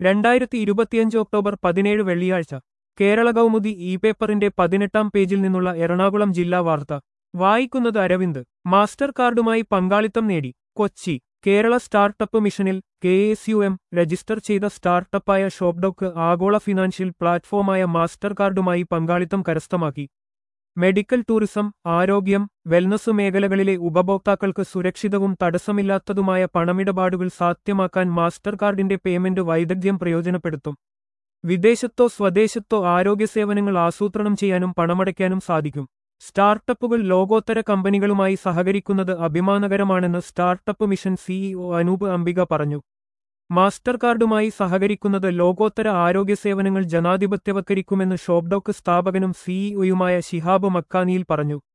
രണ്ടായിരത്തി ഇരുപത്തിയഞ്ച് ഒക്ടോബർ പതിനേഴ് വെള്ളിയാഴ്ച കേരള കൗമുദി ഇ പേപ്പറിന്റെ പതിനെട്ടാം പേജിൽ നിന്നുള്ള എറണാകുളം ജില്ലാ വാർത്ത വായിക്കുന്നത് അരവിന്ദ് മാസ്റ്റർ കാർഡുമായി പങ്കാളിത്തം നേടി കൊച്ചി കേരള സ്റ്റാർട്ടപ്പ് മിഷനിൽ K S U M register ചെയ്ത സ്റ്റാർട്ടപ്പായ ഷോപ്ഡോക്ക് ആഗോള ഫിനാൻഷ്യൽ പ്ലാറ്റ്ഫോമായ മാസ്റ്റർ കാർഡുമായി പങ്കാളിത്തം കരസ്ഥമാക്കി മെഡിക്കൽ ടൂറിസം ആരോഗ്യം വെൽനസ് മേഖലകളിലെ ഉപഭോക്താക്കൾക്ക് സുരക്ഷിതവും തടസ്സമില്ലാത്തതുമായ പണമിടപാടുകൾ സാധ്യമാക്കാൻ മാസ്റ്റർ കാർഡിന്റെ പേയ്മെന്റ് വൈദഗ്ധ്യം പ്രയോജനപ്പെടുത്തും വിദേശത്തോ സ്വദേശത്തോ ആരോഗ്യ സേവനങ്ങൾ ആസൂത്രണം ചെയ്യാനും പണമടയ്ക്കാനും സാധിക്കും സ്റ്റാർട്ടപ്പുകൾ ലോകോത്തര കമ്പനികളുമായി സഹകരിക്കുന്നത് അഭിമാനകരമാണെന്ന് startup mission CEO Anoop Ambika പറഞ്ഞു മാസ്റ്റർ കാർഡുമായി സഹകരിക്കുന്നത് ലോകോത്തര ആരോഗ്യ സേവനങ്ങൾ ജനാധിപത്യവത്കരിക്കുമെന്ന് ഷോപ്ഡോക്ക് സ്ഥാപകനും സിഇഒയുമായ ശിഹാബ് മക്കാനിയിൽ പറഞ്ഞു